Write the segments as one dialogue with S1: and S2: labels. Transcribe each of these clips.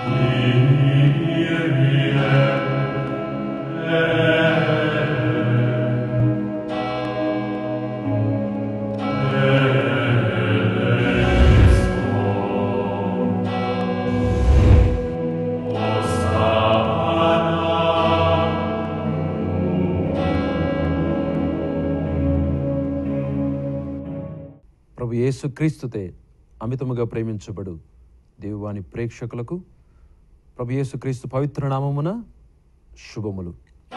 S1: ప్రభు యేసు క్రీస్తుతే అమితముగా ప్రేమించబడు దేవువాని ప్రేక్షకులకు ప్రభు యేసు క్రీస్తు పవిత్ర నామమున శుభములు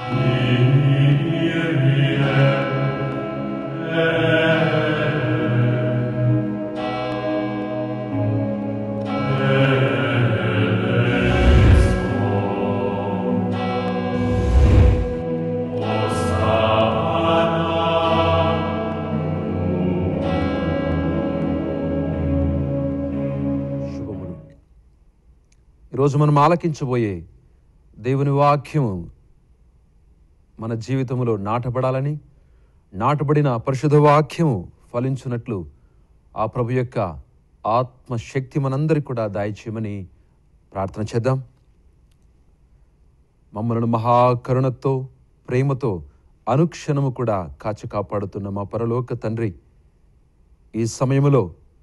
S1: శుభములు ఈరోజు మనం ఆలకించబోయే దేవుని వాక్యము మన జీవితంలో నాటబడాలని నాటబడిన పరిశుద్ధ వాక్యము ఫలించున్నట్లు ఆ ప్రభు యొక్క ఆత్మశక్తి మనందరికి కూడా దయచేయమని ప్రార్థన చేద్దాం మమ్మలను మహాకరుణతో ప్రేమతో అనుక్షణము కూడా కాచి కాపాడుతున్న మా పరలోక తండ్రి ఈ సమయంలో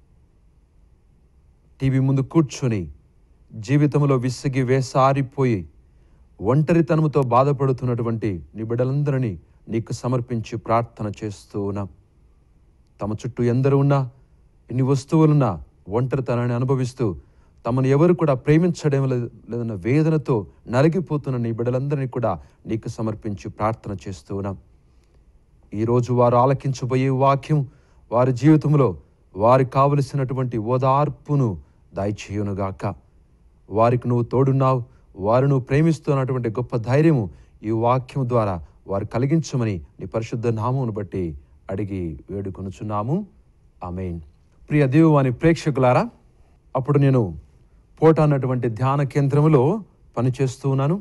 S1: టీవీ ముందు కూర్చొని జీవితంలో విసిగి వేసారిపోయి ఒంటరితనముతో బాధపడుతున్నటువంటి నీ బిడ్డలందరినీ నీకు సమర్పించి ప్రార్థన చేస్తూ ఉన్నాం తమ చుట్టూ ఎందరు ఉన్నా ఎన్ని వస్తువులున్నా ఒంటరితనాన్ని అనుభవిస్తూ తమను ఎవరు కూడా ప్రేమించడం లేదు- లేదన్న వేదనతో నలిగిపోతున్న నీ బిడ్డలందరినీ కూడా నీకు సమర్పించి ప్రార్థన చేస్తూ ఉన్నాం ఈరోజు వారు ఆలకించబోయే వాక్యం వారి జీవితంలో వారికి కావలసినటువంటి ఓదార్పును దయచేయునుగాక వారికి నువ్వు తోడున్నావు వారు నువ్వు ప్రేమిస్తున్నటువంటి గొప్ప ధైర్యము ఈ వాక్యం ద్వారా వారు కలిగించమని నీ పరిశుద్ధ నామమును బట్టి అడిగి వేడుకొనుచున్నాము ఆమెన్ ప్రియ దేవువాని ప్రేక్షకులారా అప్పుడు నేను పోట అన్నటువంటి ధ్యాన కేంద్రములో పనిచేస్తూ ఉన్నాను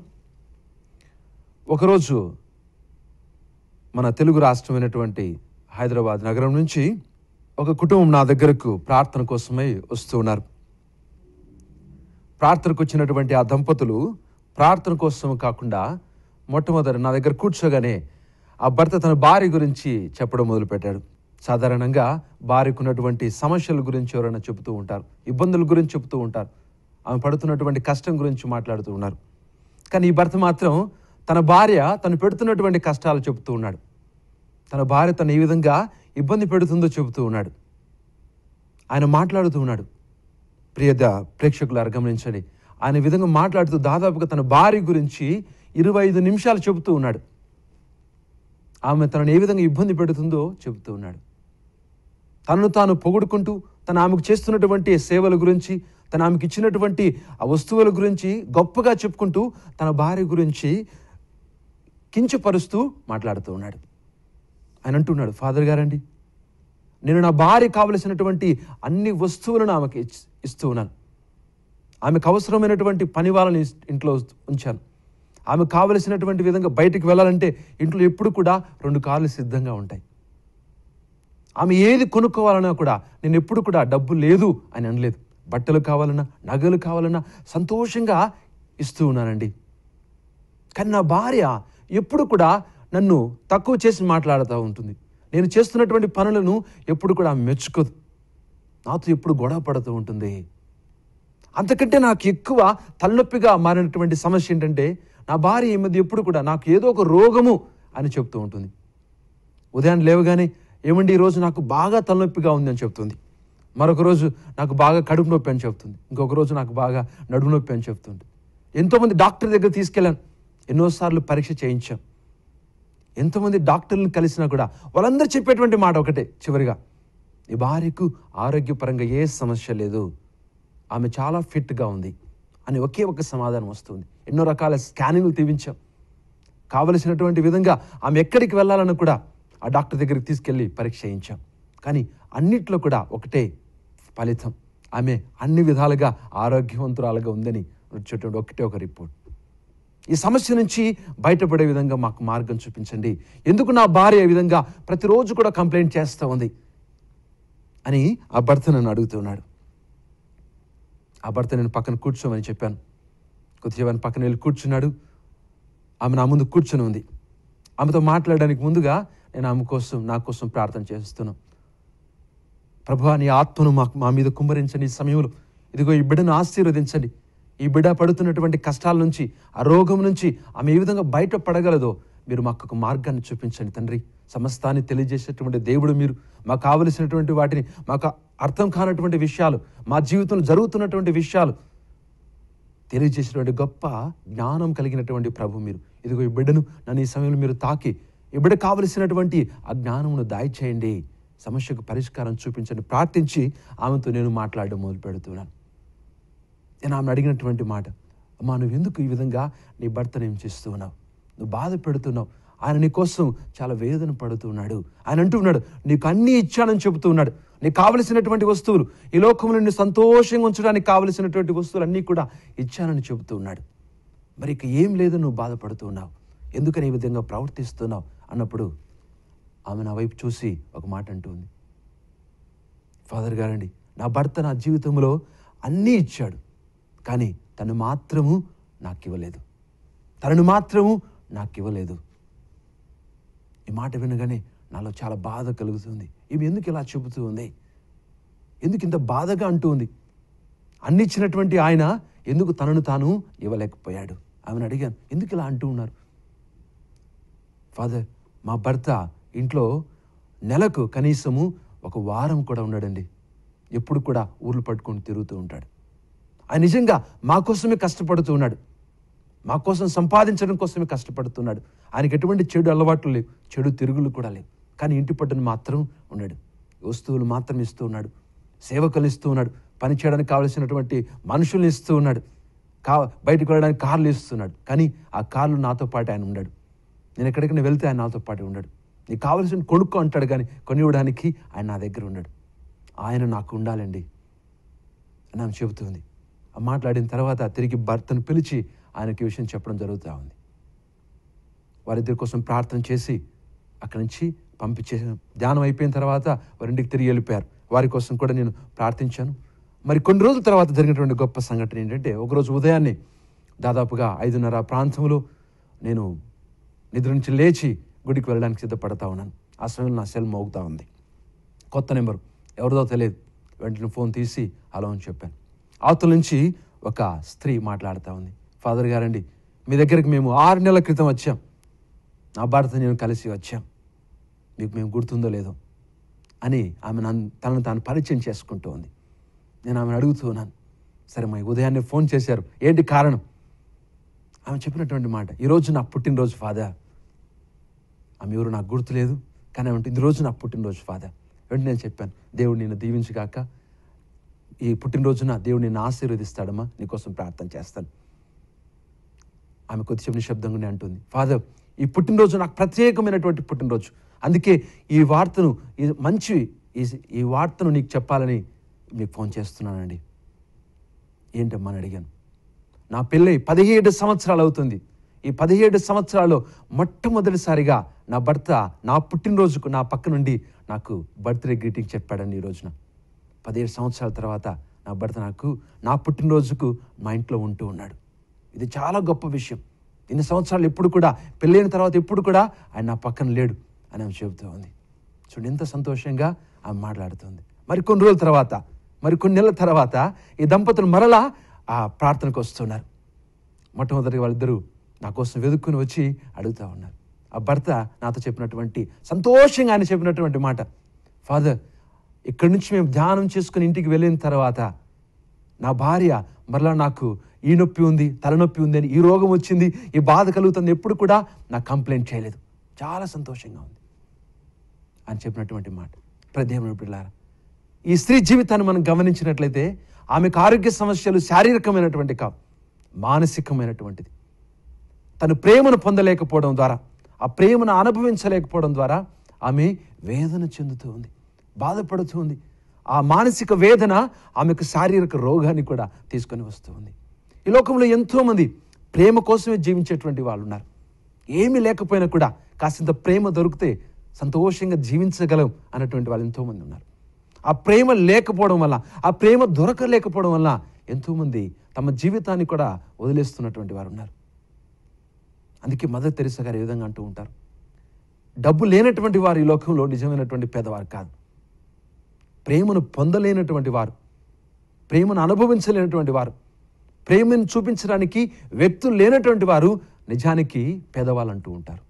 S1: ఒకరోజు మన తెలుగు రాష్ట్రమైనటువంటి హైదరాబాద్ నగరం నుంచి ఒక కుటుంబం నా దగ్గరకు ప్రార్థన కోసమై వస్తూ ఉన్నారు ప్రార్థనకు వచ్చినటువంటి ఆ దంపతులు ప్రార్థన కోసం కాకుండా మొట్టమొదటి నా దగ్గర కూర్చోగానే ఆ భర్త తన భార్య గురించి చెప్పడం మొదలుపెట్టాడు సాధారణంగా భార్యకు ఉన్నటువంటి సమస్యల గురించి ఎవరైనా చెబుతూ ఉంటారు ఇబ్బందుల గురించి చెబుతూ ఉంటారు ఆమె పడుతున్నటువంటి కష్టం గురించి మాట్లాడుతూ ఉన్నారు కానీ ఈ భర్త మాత్రం తన భార్య తను పెడుతున్నటువంటి కష్టాలు చెబుతూ ఉన్నాడు తన భార్య తను ఏ విధంగా ఇబ్బంది పెడుతుందో చెబుతూ ఉన్నాడు ఆయన మాట్లాడుతూ ఉన్నాడు ప్రియద ప్రేక్షకులారు గమనించండి ఆయన ఈ విధంగా మాట్లాడుతూ దాదాపుగా తన భార్య గురించి ఇరవై ఐదు నిమిషాలు చెబుతూ ఉన్నాడు ఆమె తనను ఏ విధంగా ఇబ్బంది పెడుతుందో చెబుతూ ఉన్నాడు తనను తాను పొగుడుకుంటూ తను ఆమెకు చేస్తున్నటువంటి సేవల గురించి తను ఆమెకు ఇచ్చినటువంటి ఆ వస్తువుల గురించి గొప్పగా చెప్పుకుంటూ తన భార్య గురించి కించపరుస్తూ మాట్లాడుతూ ఉన్నాడు ఆయన అంటున్నాడు ఫాదర్ గారండి నేను నా భార్య కావలసినటువంటి అన్ని వస్తువులను ఆమెకి ఇచ్- ఇస్తూ ఉన్నాను ఆమెకు అవసరమైనటువంటి పని వాళ్ళని ఇస్- ఇంట్లో ఉంచాను ఆమె కావలసినటువంటి విధంగా బయటికి వెళ్ళాలంటే ఇంట్లో ఎప్పుడు కూడా రెండు కార్లు సిద్ధంగా ఉంటాయి ఆమె ఏది కొనుక్కోవాలన్నా కూడా నేను ఎప్పుడు కూడా డబ్బు లేదు అని అనలేదు బట్టలు కావాలన్నా నగలు కావాలన్నా సంతోషంగా ఇస్తూ ఉన్నానండి కానీ నా భార్య ఎప్పుడు కూడా నన్ను తక్కువ చేసి మాట్లాడుతూ ఉంటుంది నేను చేస్తున్నటువంటి పనులను ఎప్పుడు కూడా ఆమె మెచ్చుకోదు నాతో ఎప్పుడు గొడవ పడుతూ ఉంటుంది అంతకంటే నాకు ఎక్కువ తలనొప్పిగా మారినటువంటి సమస్య ఏంటంటే నా భార్య ఈ మధ్య ఎప్పుడు కూడా నాకు ఏదో ఒక రోగము అని చెప్తూ ఉంటుంది ఉదయాన్నే లేవగానే ఏమండి ఈరోజు నాకు బాగా తలనొప్పిగా ఉంది అని చెప్తుంది మరొక రోజు నాకు బాగా కడుపు నొప్పి అని చెప్తుంది ఇంకొక రోజు నాకు బాగా నడుము నొప్పి అని చెప్తుంది ఎంతోమంది డాక్టర్ దగ్గర తీసుకెళ్ళాను ఎన్నోసార్లు పరీక్ష చేయించాం ఎంతోమంది డాక్టర్లను కలిసినా కూడా వాళ్ళందరూ చెప్పేటువంటి మాట ఒకటే చివరిగా ఈ భార్యకు ఆరోగ్యపరంగా ఏ సమస్య లేదు ఆమె చాలా ఫిట్గా ఉంది అని ఒకే ఒక సమాధానం వస్తుంది ఎన్నో రకాల స్కానింగ్లు తీపించాం కావలసినటువంటి విధంగా ఆమె ఎక్కడికి వెళ్ళాలని కూడా ఆ డాక్టర్ దగ్గరికి తీసుకెళ్ళి పరీక్ష చేయించాం కానీ అన్నిట్లో కూడా ఒకటే ఫలితం ఆమె అన్ని విధాలుగా ఆరోగ్యవంతురాలుగా ఉందని వచ్చేటువంటి ఒకటే ఒక రిపోర్ట్ ఈ సమస్య నుంచి బయటపడే విధంగా మాకు మార్గం చూపించండి ఎందుకు నా భార్య ఈ విధంగా ప్రతిరోజు కూడా కంప్లైంట్ చేస్తూ ఉంది అని ఆ భర్త నన్ను అడుగుతున్నాడు ఆ భర్త నేను పక్కన కూర్చోమని చెప్పాను కొద్దిసేపు ఆయన పక్కన వెళ్ళి కూర్చున్నాడు ఆమె నా ముందు కూర్చుని ఉంది ఆమెతో మాట్లాడడానికి ముందుగా నేను ఆమె కోసం నా కోసం ప్రార్థన చేస్తున్నాను ప్రభు నీ ఆత్మను మా మా మీద కుమ్మరించండి ఈ సమయంలో ఇదిగో ఈ బిడ్డను ఆశీర్వదించండి ఈ బిడ్డ పడుతున్నటువంటి కష్టాల నుంచి ఆ రోగం నుంచి ఆమె ఏ విధంగా బయటపడగలదో మీరు మాకు ఒక మార్గాన్ని చూపించండి తండ్రి సమస్తాన్ని తెలియజేసేటువంటి దేవుడు మీరు మాకు కావలసినటువంటి వాటిని మాకు అర్థం కానటువంటి విషయాలు మా జీవితంలో జరుగుతున్నటువంటి విషయాలు తెలియజేసినటువంటి గొప్ప జ్ఞానం కలిగినటువంటి ప్రభు మీరు ఇదిగో ఈ బిడ్డను నన్ను ఈ సమయంలో మీరు తాకి ఈ బిడ్డ కావలసినటువంటి ఆ జ్ఞానమును దాయిచేయండి సమస్యకు పరిష్కారం చూపించండి ప్రార్థించి ఆమెతో నేను మాట్లాడడం మొదలు పెడుతున్నాను నేను ఆమె అడిగినటువంటి మాట అమ్మా నువ్వు ఎందుకు ఈ విధంగా నీ భర్తను ఏం చేస్తున్నావు నువ్వు బాధ పెడుతున్నావు ఆయన నీ కోసం చాలా వేదన పడుతున్నాడు ఆయన అంటున్నాడు నీకు అన్నీ ఇచ్చానని చెబుతున్నాడు నీకు కావలసినటువంటి వస్తువులు ఈ లోకంలో నిన్ను సంతోషంగా ఉంచడానికి కావలసినటువంటి వస్తువులు అన్నీ కూడా ఇచ్చానని చెబుతూ ఉన్నాడు మరి ఇక ఏం లేదు నువ్వు బాధపడుతున్నావు ఎందుకని ఈ విధంగా ప్రవర్తిస్తున్నావు అన్నప్పుడు ఆమె నా వైపు చూసి ఒక మాట అంటుంది ఫాదర్ గారండి నా భర్త నా జీవితంలో అన్నీ ఇచ్చాడు కానీ తను మాత్రము నాకు ఇవ్వలేదు తనను మాత్రము నాకు ఇవ్వలేదు ఈ మాట వినగానే నాలో చాలా బాధ కలుగుతుంది ఇవి ఎందుకు ఇలా చెబుతూ ఉంది ఎందుకు ఇంత బాధగా అంటూ ఉంది అన్ని ఇచ్చినటువంటి ఆయన ఎందుకు తనను తాను ఇవ్వలేకపోయాడు ఆమెను అడిగాను ఎందుకు ఇలా అంటూ ఉన్నారు ఫాదర్ మా భర్త ఇంట్లో నెలకు కనీసము ఒక వారం కూడా ఉండడండి ఎప్పుడు కూడా ఊర్లు పట్టుకొని తిరుగుతూ ఉంటాడు ఆయన నిజంగా మా కోసమే కష్టపడుతూ ఉన్నాడు మా కోసం సంపాదించడం కోసమే కష్టపడుతున్నాడు ఆయనకి ఎటువంటి చెడు అలవాట్లు లేవు చెడు తిరుగులు కూడా లేవు కానీ ఇంటి పట్టును మాత్రం ఉన్నాడు వస్తువులు మాత్రం ఇస్తూ ఉన్నాడు సేవకులు ఇస్తూ ఉన్నాడు పని చేయడానికి కావలసినటువంటి మనుషుల్ని ఇస్తూ ఉన్నాడు కా బయటకు వెళ్ళడానికి కార్లు ఇస్తున్నాడు కానీ ఆ కార్లు నాతో పాటు ఆయన ఉన్నాడు నేను ఎక్కడికైనా వెళ్తే ఆయన నాతో పాటు ఉన్నాడు నీకు కావలసిన కొనుక్కో అంటాడు కానీ కొనివ్వడానికి ఆయన నా దగ్గర ఉన్నాడు ఆయన నాకు ఉండాలండి అని ఆమె చెబుతుంది ఆ మాట్లాడిన తర్వాత తిరిగి భర్తను పిలిచి ఆయనకి ఈ విషయం చెప్పడం జరుగుతూ ఉంది వారిద్దరి కోసం ప్రార్థన చేసి అక్కడి నుంచి పంపించే ధ్యానం అయిపోయిన తర్వాత వారింటికి తిరిగి వెళ్ళిపోయారు వారి కోసం కూడా నేను ప్రార్థించాను మరి కొన్ని రోజుల తర్వాత జరిగినటువంటి గొప్ప సంఘటన ఏంటంటే ఒకరోజు ఉదయాన్నే దాదాపుగా ఐదున్నర ప్రాంతంలో నేను నిద్ర నుంచి లేచి గుడికి వెళ్ళడానికి సిద్ధపడతా ఉన్నాను ఆ సమయంలో నా సెల్ మోగుతూ ఉంది కొత్త నెంబరు ఎవరిదో తెలియదు వెంటనే ఫోన్ తీసి హలో అని చెప్పాను అవతల నుంచి ఒక స్త్రీ మాట్లాడుతూ ఉంది ఫాదర్ గారండి మీ దగ్గరికి మేము ఆరు నెలల క్రితం వచ్చాం నా భర్త నేను కలిసి వచ్చాం మీకు మేము గుర్తుందో లేదో అని ఆమె నన్ను తనను తాను పరిచయం చేసుకుంటూ ఉంది నేను ఆమెను అడుగుతూ ఉన్నాను సరే మా ఉదయాన్నే ఫోన్ చేశారు ఏంటి కారణం ఆమె చెప్పినటువంటి మాట ఈరోజు నా పుట్టినరోజు ఫాదర్ ఆమె ఎవరు నాకు గుర్తులేదు కానీ ఆమె ఈ రోజు నా పుట్టినరోజు ఫాదర్ వెంటనే నేను చెప్పాను దేవుడు నిన్ను దీవించగాక ఈ పుట్టినరోజున దేవుడు నిన్ను ఆశీర్వదిస్తాడమ్మా నీకోసం ప్రార్థన చేస్తాను ఆమె కొద్దిసేపు నిశ్శబ్దంగానే అంటుంది ఫాదర్ ఈ పుట్టినరోజు నాకు ప్రత్యేకమైనటువంటి పుట్టినరోజు అందుకే ఈ వార్తను ఈ మంచి ఈ ఈ వార్తను నీకు చెప్పాలని మీకు ఫోన్ చేస్తున్నానండి ఏంటమ్మా అని అడిగాను నా పెళ్ళై పదిహేడు సంవత్సరాలు అవుతుంది ఈ పదిహేడు సంవత్సరాలు మొట్టమొదటిసారిగా నా భర్త నా పుట్టినరోజుకు నా పక్క నుండి నాకు బర్త్డే గ్రీటింగ్ చెప్పాడండి ఈ రోజున పదిహేడు సంవత్సరాల తర్వాత నా భర్త నాకు నా పుట్టినరోజుకు మా ఇంట్లో ఉంటూ ఉన్నాడు ఇది చాలా గొప్ప విషయం ఇన్ని సంవత్సరాలు ఎప్పుడు కూడా పెళ్ళైన తర్వాత ఎప్పుడు కూడా ఆయన నా పక్కన లేడు అని ఆమె చెబుతూ ఉంది చూడండి ఎంత సంతోషంగా ఆమె మాట్లాడుతుంది మరి కొన్ని రోజుల తర్వాత మరి కొన్ని నెలల తర్వాత ఈ దంపతులు మరలా ఆ ప్రార్థనకు వస్తున్నారు మొట్టమొదటి వాళ్ళిద్దరూ నా కోసం వెతుక్కుని వచ్చి అడుగుతూ ఉన్నారు ఆ భర్త నాతో చెప్పినటువంటి సంతోషంగా ఆయన చెప్పినటువంటి మాట ఫాదర్ ఇక్కడి నుంచి మేము ధ్యానం చేసుకుని ఇంటికి వెళ్ళిన తర్వాత నా భార్య మరలా నాకు ఈ నొప్పి ఉంది తలనొప్పి ఉంది అని ఈ రోగం వచ్చింది ఈ బాధ కలుగుతుంది ఎప్పుడు కూడా నాకు కంప్లైంట్ చేయలేదు చాలా సంతోషంగా ఉంది అని చెప్పినటువంటి మాట ప్రదేమన పిల్లారా ఈ స్త్రీ జీవితాన్ని మనం గమనించినట్లయితే ఆమెకు ఆరోగ్య సమస్యలు శారీరకమైనటువంటి కావు మానసికమైనటువంటిది తను ప్రేమను పొందలేకపోవడం ద్వారా ఆ ప్రేమను అనుభవించలేకపోవడం ద్వారా ఆమె వేదన చెందుతూ ఉంది బాధపడుతూ ఉంది ఆ మానసిక వేదన ఆమెకు శారీరక రోగాన్ని కూడా తీసుకొని వస్తూ ఉంది ఈ లోకంలో ఎంతోమంది ప్రేమ కోసమే జీవించేటువంటి వాళ్ళు ఉన్నారు ఏమీ లేకపోయినా కూడా కాసింత ప్రేమ దొరికితే సంతోషంగా జీవించగలం అన్నటువంటి వాళ్ళు ఎంతోమంది ఉన్నారు ఆ ప్రేమ లేకపోవడం వల్ల ఆ ప్రేమ దొరకలేకపోవడం వల్ల ఎంతోమంది తమ జీవితాన్ని కూడా వదిలేస్తున్నటువంటి వారు ఉన్నారు అందుకే మదర్ తెరిసా గారు ఈ విధంగా అంటూ ఉంటారు డబ్బు లేనటువంటి వారు ఈ లోకంలో నిజమైనటువంటి పేదవారు కాదు ప్రేమను పొందలేనటువంటి వారు ప్రేమను అనుభవించలేనటువంటి వారు ప్రేమను చూపించడానికి వ్యక్తులు లేనటువంటి వారు నిజానికి పేదవాళ్ళు అంటూ ఉంటారు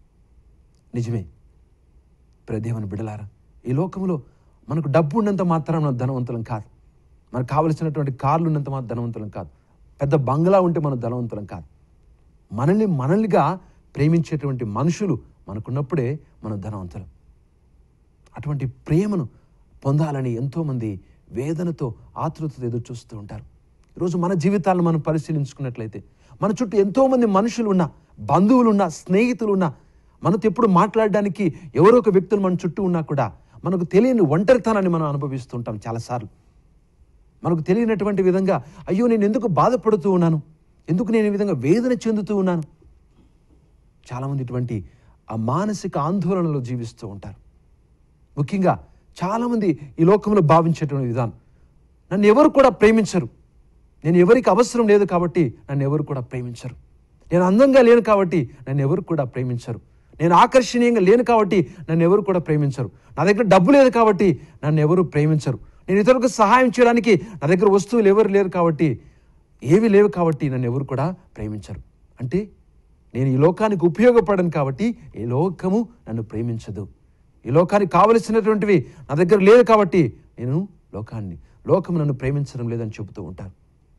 S1: నిజమే ప్రదేవని బిడలారా ఈ లోకంలో మనకు డబ్బు ఉన్నంత మాత్రం మనం ధనవంతులం కాదు మనకు కావలసినటువంటి కార్లు ఉన్నంత మాత్రం ధనవంతులం కాదు పెద్ద బంగ్లా ఉంటే మనం ధనవంతులం కాదు మనల్ని మనల్నిగా ప్రేమించేటువంటి మనుషులు మనకున్నప్పుడే మనం ధనవంతులం అటువంటి ప్రేమను పొందాలని ఎంతోమంది వేదనతో ఆతృతతో ఎదురు చూస్తూ ఉంటారు ఈరోజు మన జీవితాలను మనం పరిశీలించుకున్నట్లయితే మన చుట్టూ ఎంతోమంది మనుషులు ఉన్నా బంధువులు ఉన్నా స్నేహితులు ఉన్నా మనతో ఎప్పుడు మాట్లాడడానికి ఎవరో ఒక వ్యక్తులు మన చుట్టూ ఉన్నా కూడా మనకు తెలియని ఒంటరితనాన్ని మనం అనుభవిస్తుంటాం చాలాసార్లు మనకు తెలియనటువంటి విధంగా అయ్యో నేను ఎందుకు బాధపడుతూ ఉన్నాను ఎందుకు నేను ఈ విధంగా వేదన చెందుతూ ఉన్నాను చాలామంది ఇటువంటి ఆ మానసిక ఆందోళనలో జీవిస్తూ ఉంటారు ముఖ్యంగా చాలామంది ఈ లోకంలో భావించేటువంటి విధానం నన్ను ఎవరు కూడా ప్రేమించరు నేను ఎవరికి అవసరం లేదు కాబట్టి నన్ను ఎవరు కూడా ప్రేమించరు నేను అందంగా లేను కాబట్టి నన్ను ఎవరు కూడా ప్రేమించరు నేను ఆకర్షణీయంగా లేను కాబట్టి నన్ను ఎవరు కూడా ప్రేమించరు నా దగ్గర డబ్బు లేదు కాబట్టి నన్ను ఎవరు ప్రేమించరు నేను ఇతరులకు సహాయం చేయడానికి నా దగ్గర వస్తువులు ఎవరు లేరు కాబట్టి ఏవి లేవు కాబట్టి నన్ను ఎవరు కూడా ప్రేమించరు అంటే నేను ఈ లోకానికి ఉపయోగపడను కాబట్టి ఈ లోకము నన్ను ప్రేమించదు ఈ లోకానికి కావలసినటువంటివి నా దగ్గర లేదు కాబట్టి నేను లోకాన్ని లోకము నన్ను ప్రేమించడం లేదని చెబుతూ ఉంటారు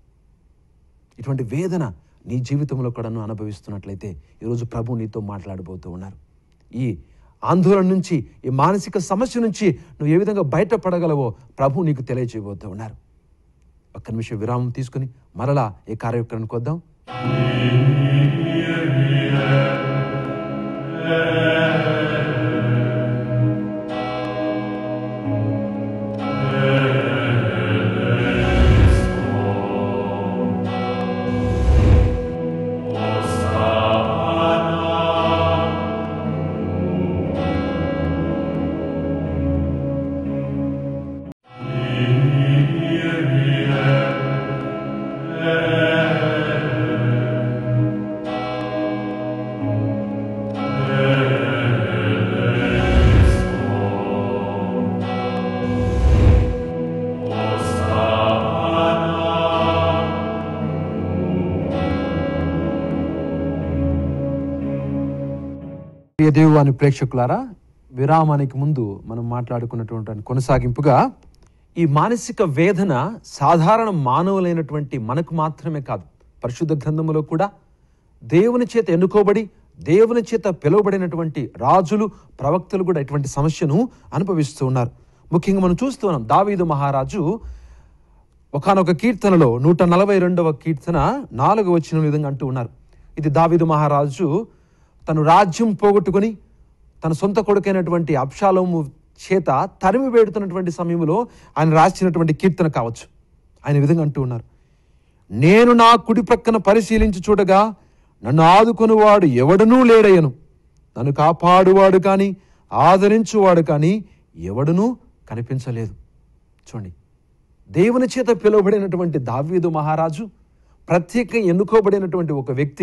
S1: ఇటువంటి వేదన నీ జీవితంలో కూడా నువ్వు అనుభవిస్తున్నట్లయితే ఈరోజు ప్రభు నీతో మాట్లాడబోతూ ఉన్నారు ఈ ఆందోళన నుంచి ఈ మానసిక సమస్య నుంచి నువ్వు ఏ విధంగా బయటపడగలవో ప్రభు నీకు తెలియజేయబోతూ ఉన్నారు ఒక్క నిమిషం విరామం తీసుకుని మరలా ఈ కార్యక్రమానికి వద్దాం ప్రియ దేవాని ప్రేక్షకులారా విరామానికి ముందు మనం మాట్లాడుకున్నటువంటి కొనసాగింపుగా ఈ మానసిక వేదన సాధారణ మానవులైనటువంటి మనకు మాత్రమే కాదు పరిశుద్ధ గ్రంథములో కూడా దేవుని చేత ఎన్నుకోబడి దేవుని చేత పిలువబడినటువంటి రాజులు ప్రవక్తలు కూడా ఇటువంటి సమస్యను అనుభవిస్తూ ఉన్నారు ముఖ్యంగా మనం చూస్తూ ఉన్నాం దావీదు మహారాజు ఒకనొక కీర్తనలో నూట నలభై రెండవ కీర్తన నాలుగు వచ్చిన విధంగా అంటూ ఉన్నారు ఇది దావీదు మహారాజు తను రాజ్యం పోగొట్టుకొని తన సొంత కొడుకైనటువంటి అప్షాలోము చేత తరిమి వేడుతున్నటువంటి సమయంలో ఆయన రాసినటువంటి కీర్తన కావచ్చు ఆయన ఈ విధంగా అంటూ ఉన్నారు నేను నా కుడి ప్రక్కన పరిశీలించి చూడగా నన్ను ఆదుకొనువాడు ఎవడనూ లేడయ్యను నన్ను కాపాడువాడు కానీ ఆదరించువాడు కానీ ఎవడునూ కనిపించలేదు చూడండి దేవుని చేత పిలువబడినటువంటి దావీదు మహారాజు ప్రత్యేకంగా ఎన్నుకోబడినటువంటి ఒక వ్యక్తి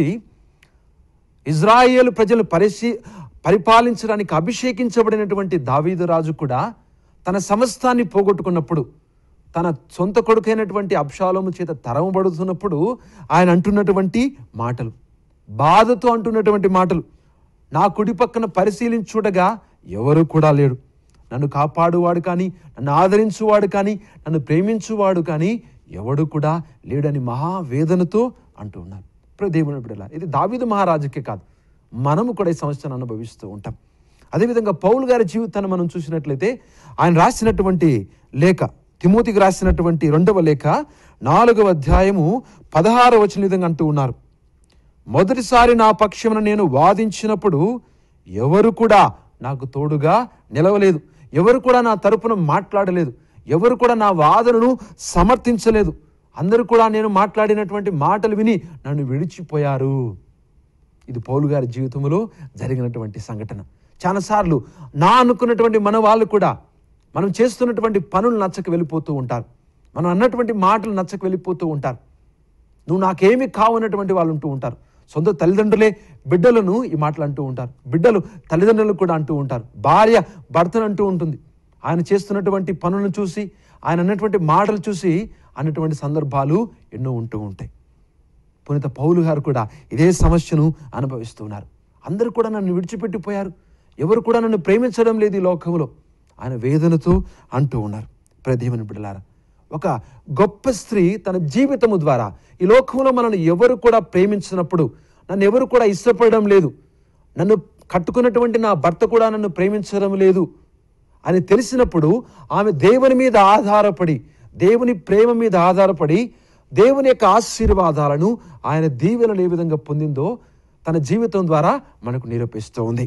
S1: ఇజ్రాయేలు ప్రజలు పరిశీ పరిపాలించడానికి అభిషేకించబడినటువంటి దావీదు రాజు కూడా తన సమస్తాన్ని పోగొట్టుకున్నప్పుడు తన సొంత కొడుకైనటువంటి అబ్షాలోము చేత తరమబడుతున్నప్పుడు ఆయన అంటున్నటువంటి మాటలు బాధతో అంటున్నటువంటి మాటలు నా కుడి పక్కన పరిశీలించి చూడగా ఎవరు కూడా లేడు నన్ను కాపాడువాడు కానీ నన్ను ఆదరించువాడు కానీ నన్ను ప్రేమించువాడు కానీ ఎవడు కూడా లేడని మహావేదనతో అంటూ ఉన్నారు ఇప్పుడు దేవుని బిడ్డలా ఇది దావీదు మహారాజుకే కాదు మనము కూడా ఈ సమస్యను అనుభవిస్తూ ఉంటాం అదేవిధంగా పౌలు గారి జీవితాన్ని మనం చూసినట్లయితే ఆయన రాసినటువంటి లేఖ తిమోతికి రాసినటువంటి రెండవ లేఖ నాలుగవ అధ్యాయము పదహారవ వచ్చిన విధంగా అంటూ ఉన్నారు మొదటిసారి నా పక్షమున నేను వాదించినప్పుడు ఎవరు కూడా నాకు తోడుగా నిలవలేదు ఎవరు కూడా నా తరపున మాట్లాడలేదు ఎవరు కూడా నా వాదనను సమర్థించలేదు అందరూ కూడా నేను మాట్లాడినటువంటి మాటలు విని నన్ను విడిచిపోయారు ఇది పౌలు గారి జీవితంలో జరిగినటువంటి సంఘటన చాలాసార్లు నా అనుకున్నటువంటి మన వాళ్ళు కూడా మనం చేస్తున్నటువంటి పనులు నచ్చక వెళ్ళిపోతూ ఉంటారు మనం అన్నటువంటి మాటలు నచ్చక వెళ్ళిపోతూ ఉంటారు నువ్వు నాకేమి కావనటువంటి వాళ్ళు ఉంటూ ఉంటారు సొంత తల్లిదండ్రులే బిడ్డలను ఈ మాటలు అంటూ ఉంటారు బిడ్డలు తల్లిదండ్రులకు కూడా అంటూ ఉంటారు భార్య భర్తను అంటూ ఉంటుంది ఆయన చేస్తున్నటువంటి పనులను చూసి ఆయన అన్నటువంటి మాటలు చూసి అన్నటువంటి సందర్భాలు ఎన్నో ఉంటూ ఉంటాయి పునీత పౌలు గారు కూడా ఇదే సమస్యను అనుభవిస్తున్నారు అందరూ కూడా నన్ను విడిచిపెట్టిపోయారు ఎవరు కూడా నన్ను ప్రేమించడం లేదు ఈ లోకంలో ఆయన వేదనతో అంటూ ఉన్నారు ప్రదేమని బిడ్డలారా ఒక గొప్ప స్త్రీ తన జీవితము ద్వారా ఈ లోకంలో మనల్ని ఎవరు కూడా ప్రేమించినప్పుడు నన్ను ఎవరు కూడా ఇష్టపడడం లేదు నన్ను కట్టుకున్నటువంటి నా భర్త కూడా నన్ను ప్రేమించడం లేదు అని తెలిసినప్పుడు ఆమె దేవుని మీద ఆధారపడి దేవుని ప్రేమ మీద ఆధారపడి దేవుని యొక్క ఆశీర్వాదాలను ఆయన దీవెనలు ఏ విధంగా పొందిందో తన జీవితం ద్వారా మనకు నిరూపిస్తూ ఉంది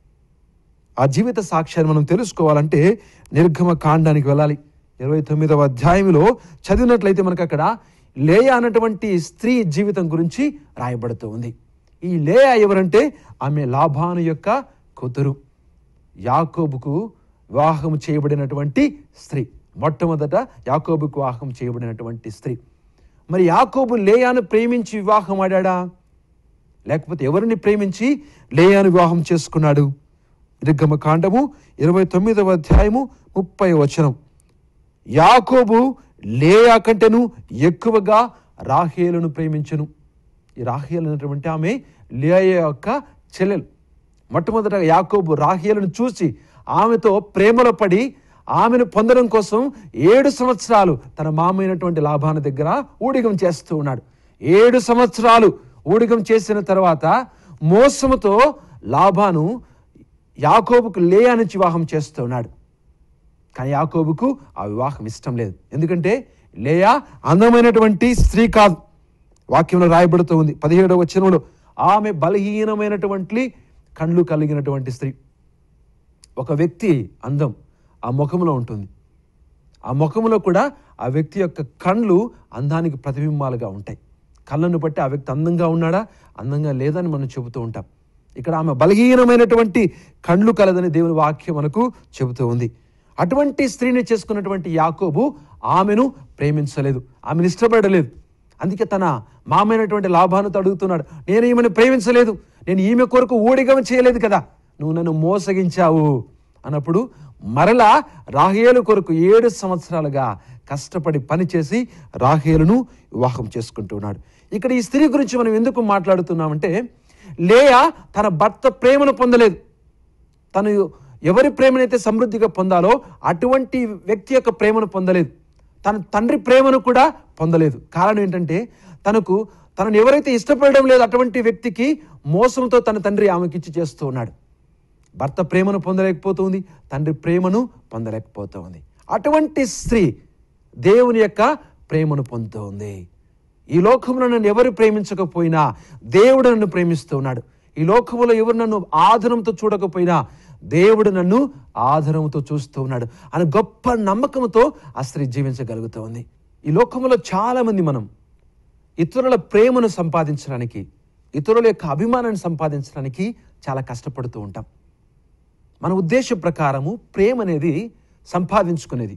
S1: ఆ జీవిత సాక్ష్యాన్ని మనం తెలుసుకోవాలంటే నిర్గమ కాండానికి వెళ్ళాలి ఇరవై తొమ్మిదవ అధ్యాయంలో చదివినట్లయితే మనకు అక్కడ లేయా అన్నటువంటి స్త్రీ జీవితం గురించి రాయబడుతూ ఉంది ఈ లేయా ఎవరంటే ఆమె లాభాను యొక్క కూతురు యాకోబుకు వివాహం చేయబడినటువంటి స్త్రీ మొట్టమొదట యాకోబుకు వివాహం చేయబడినటువంటి స్త్రీ మరి యాకోబు లేయాను ప్రేమించి వివాహం ఆడాడా లేకపోతే ఎవరిని ప్రేమించి లేయాను వివాహం చేసుకున్నాడు నిర్గమ కాండము ఇరవై తొమ్మిదవ అధ్యాయము ముప్పై వచనం యాకోబు లేయా కంటేను ఎక్కువగా రాహేలును ప్రేమించను ఈ రాహేలు అనేటువంటి ఆమె లేయా యొక్క చెల్లెలు మొట్టమొదట యాకోబు రాహేలును చూసి ఆమెతో ప్రేమలో పడి ఆమెను పొందడం కోసం ఏడు సంవత్సరాలు తన మామైనటువంటి లాభాన దగ్గర ఊడిగం చేస్తూ ఉన్నాడు ఏడు సంవత్సరాలు ఊడిగం చేసిన తర్వాత మోసముతో లాభాను యాకోబుకు లేయా నుంచి వివాహం చేస్తూ ఉన్నాడు కానీ యాకోబుకు ఆ వివాహం ఇష్టం లేదు ఎందుకంటే లేయా అందమైనటువంటి స్త్రీ కాదు వాక్యంలో రాయబడుతూ ఉంది పదిహేడవ వచనంలో ఆమె బలహీనమైనటువంటి కళ్ళు కలిగినటువంటి స్త్రీ ఒక వ్యక్తి అందం ఆ ముఖంలో ఉంటుంది ఆ ముఖంలో కూడా ఆ వ్యక్తి యొక్క కళ్ళు అందానికి ప్రతిబింబాలుగా ఉంటాయి కళ్ళను బట్టి ఆ వ్యక్తి అందంగా ఉన్నాడా అందంగా లేదని మనం చెబుతూ ఉంటాం ఇక్కడ ఆమె బలహీనమైనటువంటి కళ్ళు కలదని దేవుని వాక్యం మనకు చెబుతూ ఉంది అటువంటి స్త్రీని చేసుకున్నటువంటి యాకోబు ఆమెను ప్రేమించలేదు ఆమెను ఇష్టపడలేదు అందుకే తన మామైనటువంటి లాభాను అడుగుతున్నాడు నేను ఈమెను ప్రేమించలేదు నేను ఈమె కొరకు ఊడిగం చేయలేదు కదా నువ్వు నన్ను మోసగించావు అన్నప్పుడు మరలా రాహేలు కొరకు ఏడు సంవత్సరాలుగా కష్టపడి పనిచేసి రాహేలును వివాహం చేసుకుంటున్నాడు ఇక్కడ ఈ స్త్రీ గురించి మనం ఎందుకు మాట్లాడుతున్నామంటే లేయా తన భర్త ప్రేమను పొందలేదు తను ఎవరి ప్రేమనైతే సమృద్ధిగా పొందాలో అటువంటి వ్యక్తి యొక్క ప్రేమను పొందలేదు తన తండ్రి ప్రేమను కూడా పొందలేదు కారణం ఏంటంటే తనకు తనను ఎవరైతే ఇష్టపడడం లేదు అటువంటి వ్యక్తికి మోసంతో తన తండ్రి ఆమెకిచ్చి చేస్తూ ఉన్నాడు భర్త ప్రేమను పొందలేకపోతుంది తండ్రి ప్రేమను పొందలేకపోతుంది అటువంటి స్త్రీ దేవుని యొక్క ప్రేమను పొందుతూ ఉంది ఈ లోకంలో నన్ను ఎవరు ప్రేమించకపోయినా దేవుడు నన్ను ప్రేమిస్తూ ఉన్నాడు ఈ లోకంలో ఎవరు నన్ను ఆదరంతో చూడకపోయినా దేవుడు నన్ను ఆదరంతో చూస్తూ ఉన్నాడు అని గొప్ప నమ్మకంతో ఆ స్త్రీ జీవించగలుగుతూ ఉంది ఈ లోకంలో చాలామంది మనం ఇతరుల ప్రేమను సంపాదించడానికి ఇతరుల యొక్క అభిమానాన్ని సంపాదించడానికి చాలా కష్టపడుతూ ఉంటాం మన ఉద్దేశం ప్రకారము ప్రేమ అనేది సంపాదించుకునేది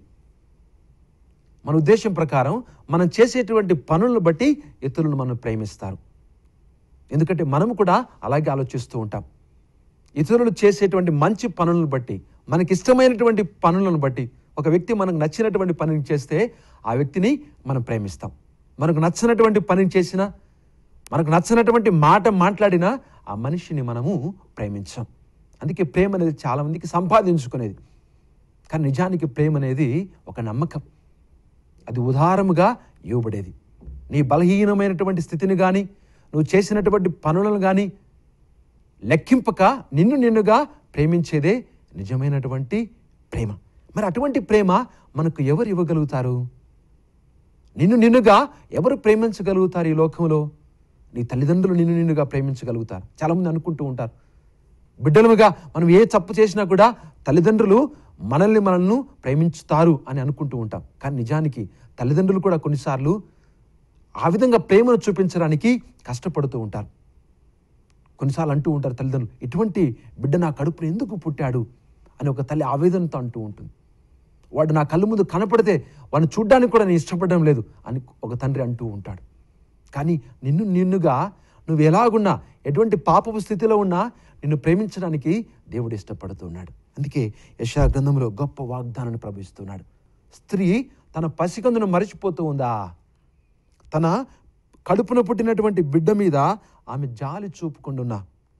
S1: మన ఉద్దేశం ప్రకారం మనం చేసేటువంటి పనులను బట్టి ఇతరులను మనం ప్రేమిస్తారు ఎందుకంటే మనము కూడా అలాగే ఆలోచిస్తూ ఉంటాం ఇతరులు చేసేటువంటి మంచి పనులను బట్టి మనకి ఇష్టమైనటువంటి పనులను బట్టి ఒక వ్యక్తి మనకు నచ్చినటువంటి పనిని చేస్తే ఆ వ్యక్తిని మనం ప్రేమిస్తాం మనకు నచ్చినటువంటి పనిని చేసినా మనకు నచ్చినటువంటి మాట మాట్లాడినా ఆ మనిషిని మనము ప్రేమించాం అందుకే ప్రేమ అనేది చాలామందికి సంపాదించుకునేది కానీ నిజానికి ప్రేమ అనేది ఒక నమ్మకం అది ఉదారముగా ఇవ్వబడేది నీ బలహీనమైనటువంటి స్థితిని కానీ నువ్వు చేసినటువంటి పనులను కానీ లెక్కింపక నిన్ను నిన్నుగా ప్రేమించేదే నిజమైనటువంటి ప్రేమ మరి అటువంటి ప్రేమ మనకు ఎవరు ఇవ్వగలుగుతారు నిన్ను నిన్నుగా ఎవరు ప్రేమించగలుగుతారు ఈ లోకంలో నీ తల్లిదండ్రులు నిన్ను నిన్నుగా ప్రేమించగలుగుతారు చాలామంది అనుకుంటూ ఉంటారు బిడ్డలుగా మనం ఏ తప్పు చేసినా కూడా తల్లిదండ్రులు మనల్ని మనల్ని ప్రేమించుతారు అని అనుకుంటూ ఉంటాం కానీ నిజానికి తల్లిదండ్రులు కూడా కొన్నిసార్లు ఆ విధంగా ప్రేమను చూపించడానికి కష్టపడుతూ ఉంటారు కొన్నిసార్లు అంటూ ఉంటారు తల్లిదండ్రులు ఇటువంటి బిడ్డ నా కడుపులో ఎందుకు పుట్టాడు అని ఒక తల్లి ఆవేదనతో అంటూ ఉంటుంది వాడు నా కళ్ళ ముందు కనపడితే వాడిని చూడ్డానికి కూడా నేను ఇష్టపడడం లేదు అని ఒక తండ్రి అంటూ ఉంటాడు కానీ నిన్ను నిన్నుగా నువ్వు ఎలాగున్నా ఎటువంటి పాపపు స్థితిలో ఉన్నా నిన్ను ప్రేమించడానికి దేవుడు ఇష్టపడుతున్నాడు అందుకే యశా గ్రంథంలో గొప్ప వాగ్దానాన్ని ప్రవహిస్తున్నాడు స్త్రీ తన పసికందును మరచిపోతూ ఉందా తన కడుపున పుట్టినటువంటి బిడ్డ మీద ఆమె జాలి చూపుకుంటున్నా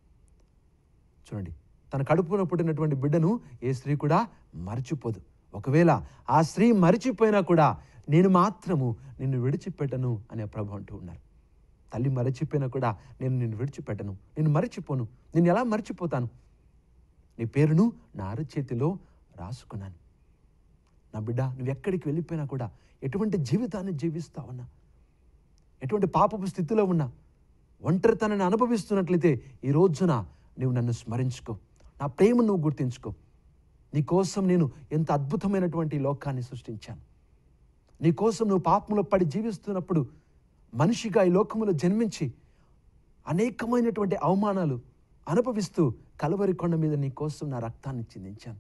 S1: చూడండి తన కడుపున పుట్టినటువంటి బిడ్డను ఏ స్త్రీ కూడా మర్చిపోదు ఒకవేళ ఆ స్త్రీ మరిచిపోయినా కూడా నేను మాత్రము నిన్ను విడిచిపెట్టను అనే ప్రభు అంటూ ఉన్నారు తల్లి మరచిపోయినా కూడా నేను నిన్ను విడిచిపెట్టను నేను మరచిపోను నేను ఎలా మర్చిపోతాను నీ పేరును నా అరచేతిలో రాసుకున్నాను నా బిడ్డ నువ్వు ఎక్కడికి వెళ్ళిపోయినా కూడా ఎటువంటి జీవితాన్ని జీవిస్తావన్నా ఎటువంటి పాపపు స్థితిలో ఉన్నా ఒంటరితనాన్ని అనుభవిస్తున్నట్లయితే ఈ రోజున నువ్వు నన్ను స్మరించుకో నా ప్రేమను నువ్వు గుర్తించుకో నీ కోసం నేను ఎంత అద్భుతమైనటువంటి ఈ లోకాన్ని సృష్టించాను నీ కోసం నువ్వు పాపంలో పడి జీవిస్తున్నప్పుడు మనిషిగా ఈ లోకములో జన్మించి అనేకమైనటువంటి అవమానాలు అనుభవిస్తూ కలవరి కొండ మీద నీ కోసం నా రక్తాన్ని చిందించాను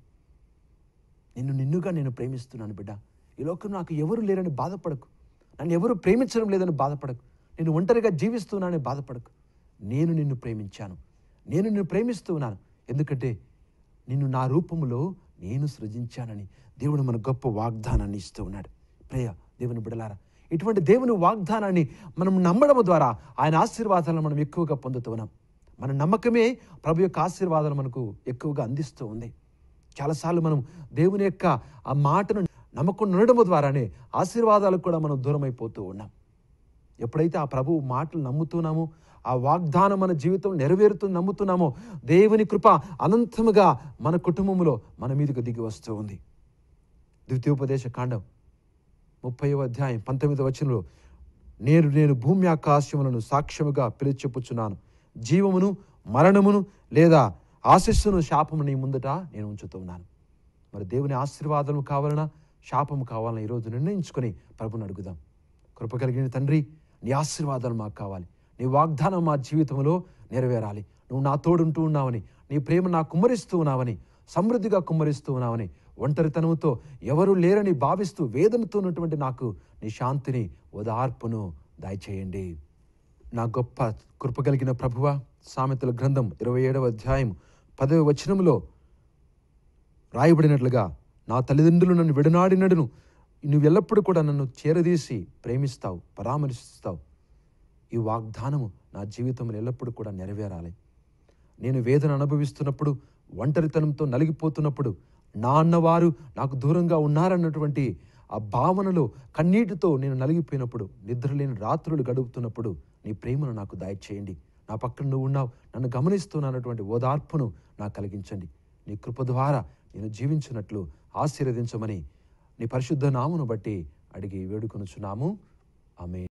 S1: నిన్ను నిన్నుగా నేను ప్రేమిస్తున్నాను బిడ్డ ఈ లోకం నాకు ఎవరు లేరని బాధపడకు నన్ను ఎవరు ప్రేమించడం లేదని బాధపడకు నేను ఒంటరిగా జీవిస్తున్నానని బాధపడకు నేను నిన్ను ప్రేమించాను నేను నిన్ను ప్రేమిస్తూ ఉన్నాను ఎందుకంటే నిన్ను నా రూపములో నేను సృజించానని దేవుడు మన గొప్ప వాగ్దానాన్ని ఇస్తూ ఉన్నాడు ప్రేయ దేవుని బిడలారా ఇటువంటి దేవుని వాగ్దానాన్ని మనం నమ్మడం ద్వారా ఆయన ఆశీర్వాదాలను మనం ఎక్కువగా పొందుతూ ఉన్నాం మన నమ్మకమే ప్రభు యొక్క ఆశీర్వాదాలు మనకు ఎక్కువగా అందిస్తూ ఉంది చాలాసార్లు మనం దేవుని యొక్క ఆ మాటను నమ్మకం ఉండడం ద్వారానే ఆశీర్వాదాలకు కూడా మనం దూరం అయిపోతూ ఉన్నాం ఎప్పుడైతే ఆ ప్రభువు మాటలు నమ్ముతున్నామో ఆ వాగ్దానం మన జీవితం నెరవేరుతుంది నమ్ముతున్నామో దేవుని కృప అనంతముగా మన కుటుంబంలో మన మీదకు దిగి వస్తూ ఉంది ద్వితీయోపదేశ కాండం ముప్పైవ అధ్యాయం పంతొమ్మిదవ వచనంలో నేను నేను భూమి ఆకాశములను సాక్ష్యముగా పిలిచెప్పుచున్నాను జీవమును మరణమును లేదా ఆశస్సును శాపము నీ ముందట నేను ఉంచుతున్నాను మరి దేవుని ఆశీర్వాదం కావాలన్నా శాపము కావాలన్నా ఈరోజు నిర్ణయించుకొని ప్రభుని అడుగుదాం కృప కలిగిన తండ్రి నీ ఆశీర్వాదాలు మాకు కావాలి నీ వాగ్దానం మా జీవితంలో నెరవేరాలి నువ్వు నా తోడుంటూ ఉన్నావని నీ ప్రేమ నా కుమ్మరిస్తూ ఉన్నావని సమృద్ధిగా కుమ్మరిస్తూ ఉన్నావని ఒంటరితనంతో ఎవరు లేరని భావిస్తూ వేదనతో ఉన్నటువంటి నాకు నీ శాంతిని ఓదార్పును దయచేయండి నా గొప్ప కృప కలిగిన ప్రభువ సామెతల గ్రంథం ఇరవై ఏడవ అధ్యాయం పదవ వచనంలో రాయబడినట్లుగా నా తల్లిదండ్రులు నన్ను విడనాడినడును నువ్వు ఎల్లప్పుడూ కూడా నన్ను చేరదీసి ప్రేమిస్తావు పరామర్శిస్తావు ఈ వాగ్దానము నా జీవితంలో ఎల్లప్పుడూ కూడా నెరవేరాలి నేను వేదన అనుభవిస్తున్నప్పుడు ఒంటరితనంతో నలిగిపోతున్నప్పుడు నా అన్నవారు నాకు దూరంగా ఉన్నారన్నటువంటి ఆ భావనలో కన్నీటితో నేను నలిగిపోయినప్పుడు నిద్రలేని రాత్రులు గడుపుతున్నప్పుడు నీ ప్రేమను నాకు దయచేయండి నా పక్కన నువ్వు ఉన్నావు నన్ను గమనిస్తున్నానటువంటి ఓదార్పును నాకు కలిగించండి నీ కృప ద్వారా నేను జీవించినట్లు ఆశీర్వదించమని నీ పరిశుద్ధ నామును బట్టి అడిగి వేడుకొనుచున్నాము ఆమె